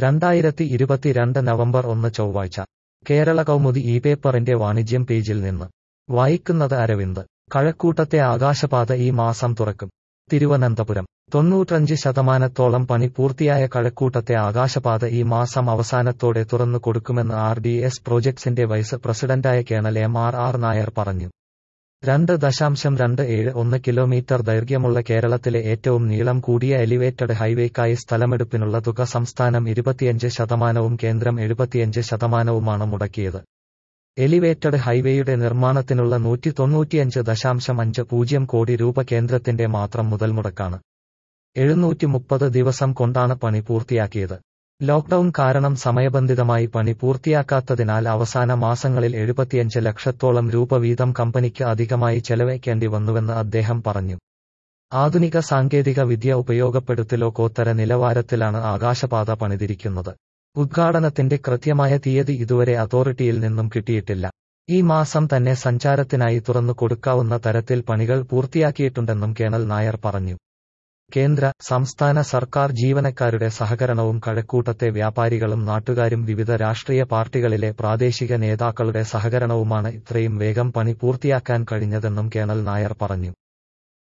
രണ്ടായിരത്തി ഇരുപത്തിരണ്ട് നവംബർ ഒന്ന് ചൊവ്വാഴ്ച കേരള കൗമുദി ഈ പേപ്പറിന്റെ വാണിജ്യം പേജിൽ നിന്ന് വായിക്കുന്നത് അരവിന്ദ് കഴക്കൂട്ടത്തെ ആകാശപാത ഈ മാസം തുറക്കും തിരുവനന്തപുരം തൊണ്ണൂറ്റഞ്ച് ശതമാനത്തോളം പണി പൂർത്തിയായ കഴക്കൂട്ടത്തെ ആകാശപാത ഈ മാസം അവസാനത്തോടെ തുറന്നു കൊടുക്കുമെന്ന് ആർ ഡി എസ് പ്രോജക്ട്സിന്റെ വൈസ് പ്രസിഡന്റായ colonel M R R Nair പറഞ്ഞു രണ്ട് ദശാംശം രണ്ട് ഏഴ് ഒന്ന് കിലോമീറ്റർ ദൈർഘ്യമുള്ള കേരളത്തിലെ ഏറ്റവും നീളം കൂടിയ എലിവേറ്റഡ് ഹൈവേക്കായി സ്ഥലമെടുപ്പിനുള്ള തുക സംസ്ഥാനം ഇരുപത്തിയഞ്ച് ശതമാനവും കേന്ദ്രം എഴുപത്തിയഞ്ച് ശതമാനവുമാണ് മുടക്കിയത് എലിവേറ്റഡ് ഹൈവേയുടെ നിർമ്മാണത്തിനുള്ള നൂറ്റി തൊണ്ണൂറ്റിയഞ്ച് ദശാംശം അഞ്ച് പൂജ്യം കോടി രൂപ കേന്ദ്രത്തിന്റെ മാത്രം മുതൽ മുടക്കാണ് എഴുന്നൂറ്റി മുപ്പത് ദിവസം കൊണ്ടാണ് പണി പൂർത്തിയാക്കിയത് ലോക്ഡൌൺ കാരണം സമയബന്ധിതമായി പണി പൂർത്തിയാക്കാത്തതിനാൽ അവസാന മാസങ്ങളിൽ എഴുപത്തിയഞ്ച് ലക്ഷത്തോളം രൂപ വീതം കമ്പനിക്ക് അധികമായി ചെലവഴിക്കേണ്ടി വന്നുവെന്ന് അദ്ദേഹം പറഞ്ഞു ആധുനിക സാങ്കേതിക വിദ്യ ഉപയോഗപ്പെടുത്തി ലോകോത്തര നിലവാരത്തിലാണ് ആകാശപാത പണിതിരിക്കുന്നത് ഉദ്ഘാടനത്തിന്റെ കൃത്യമായ തീയതി ഇതുവരെ അതോറിറ്റിയിൽ നിന്നും കിട്ടിയിട്ടില്ല ഈ മാസം തന്നെ സഞ്ചാരത്തിനായി തുറന്നു കൊടുക്കാവുന്ന തരത്തിൽ പണികൾ പൂർത്തിയാക്കിയിട്ടുണ്ടെന്നും കേണൽ നായർ പറഞ്ഞു കേന്ദ്ര സംസ്ഥാന സർക്കാർ ജീവനക്കാരുടെ സഹകരണവും കഴക്കൂട്ടത്തെ വ്യാപാരികളും നാട്ടുകാരും വിവിധ രാഷ്ട്രീയ പാർട്ടികളിലെ പ്രാദേശിക നേതാക്കളുടെ സഹകരണവുമാണ് ഇത്രയും വേഗം പണി പൂർത്തിയാക്കാൻ കഴിഞ്ഞതെന്നും കേണൽ നായർ പറഞ്ഞു